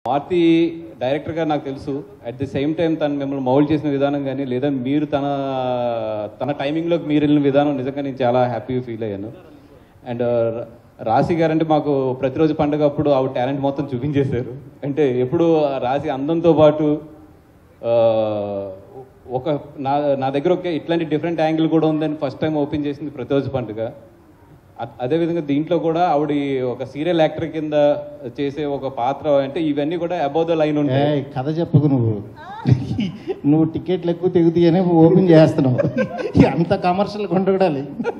మార్తి డైరెక్టర్గా నాకు తెలుసు అట్ ది సేమ్ టైం తను మిమ్మల్ని మౌల్డ్ చేసిన విధానం కానీ లేదా మీరు తన తన టైమింగ్లోకి మీరు వెళ్ళిన విధానం నిజంగా నేను చాలా హ్యాపీగా ఫీల్ అయ్యాను అండ్ రాశి గారు అంటే మాకు ప్రతిరోజు పండుగ అప్పుడు ఆవిడ టాలెంట్ మొత్తం చూపించేశారు అంటే ఎప్పుడు ఆ రాశి అందంతో పాటు ఆ, ఒక నా నా దగ్గర ఒక ఇట్లాంటి డిఫరెంట్ యాంగిల్ కూడా ఉందని ఫస్ట్ టైం ఓపెన్ చేసింది ప్రతిరోజు పండుగ అ- అదేవిధంగా దీంట్లో కూడా ఆవిడ ఒక సీరియల్ యాక్టర్ కింద చేసే ఒక పాత్ర అంటే ఇవన్నీ కూడా అబౌవ్ ద లైన్ ఉంటాయి ఏయ్, కథ చెప్పకు నువ్వు నువ్వు టికెట్లు ఎక్కువ తెగుతాయని ఓపెన్ చేస్తున్నావు అంత కమర్షియల్ కొండగడాలి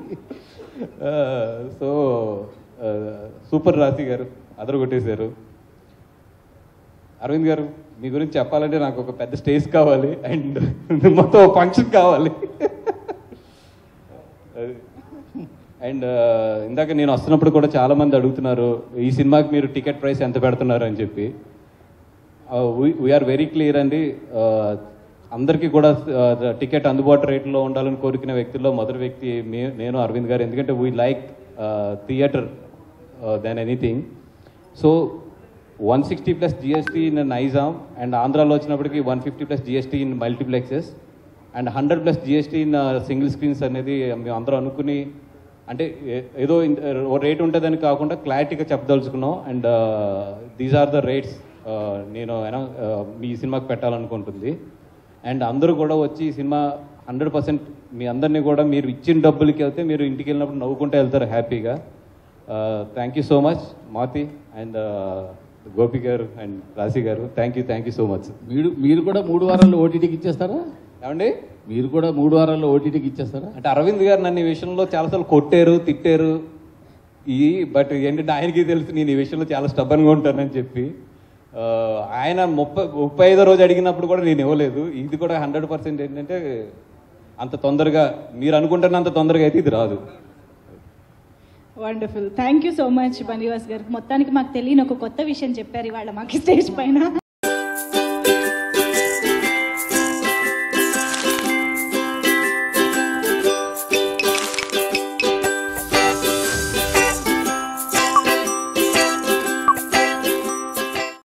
సో సూపర్ రాశి గారు అదరు కొట్టేశారు అరవింద్ గారు మీ గురించి చెప్పాలంటే నాకు ఒక పెద్ద స్టేజ్ కావాలి అండ్ మొత్తం ఫంక్షన్ కావాలి అండ్ ఇందాక నేను వస్తున్నప్పుడు కూడా చాలా మంది అడుగుతున్నారు ఈ సినిమాకి మీరు టికెట్ ప్రైస్ ఎంత పెడుతున్నారు అని చెప్పి వీఆర్ వెరీ క్లియర్ అండి Uh, అందరికీ కూడా టికెట్ అందుబాటు రేట్లో ఉండాలని కోరుకునే వ్యక్తుల్లో మొదటి వ్యక్తి మే- నేను అరవింద్ గారు ఎందుకంటే we like theatre then anything so one sixty plus GST in Nizam and ఆంధ్రాలో వచ్చినప్పటికి one fifty plus GST in multiplexes and hundred plus GST in single screens అనేది మేము అందరూ అనుకుని అంటే ఏ- ఏదో రేట్ ఉంటుందని కాకుండా క్లారిటీగా చెప్పదలుచుకున్నాం and these are the rates నేను అనౌ- ఆ, మీ సినిమాకి పెట్టాలనుకుంటుంది అండ్ అందరూ కూడా వచ్చి ఈ సినిమా హండ్రెడ్ పర్సెంట్ మీ అందరినీ కూడా మీరు ఇచ్చిన డబ్బులకి వెళ్తే మీరు ఇంటికి వెళ్ళినప్పుడు నవ్వుకుంటూ వెళ్తారు హ్యాపీగా thank you so much Mathi and Gopi గారు అండ్ రాశి గారు thank you thank you so much మీరు మీరు కూడా మూడు వారాల్లో ఓటీటీకి ఇచ్చేస్తారా ఏమండి మీరు కూడా మూడు వారాల్లో ఓటీటీకి ఇచ్చేస్తారా అంటే అరవింద్ గారు నన్ను ఈ విషయంలో చాలాసార్లు కొట్టారు తిట్టారు ఈ బట్ ఏంటంటే ఆయనకి తెలుసు నేను ఈ విషయంలో చాలా స్టబ్బన్గా ఉంటానని చెప్పి ఆ, ఆయన ముప్పై ముప్పై ఐదో రోజు అడిగినప్పుడు కూడా నేను ఇవ్వలేదు ఇది కూడా హండ్రెడ్ పర్సెంట్ ఏంటంటే అంత తొందరగా మీరు అనుకుంటున్నంత తొందరగా అయితే ఇది రాదు wonderful thank you so much Banivas గారు మొత్తానికి మాకు తెలియని ఒక కొత్త విషయం చెప్పారు ఇవాళ మాకు స్టేజ్ పైన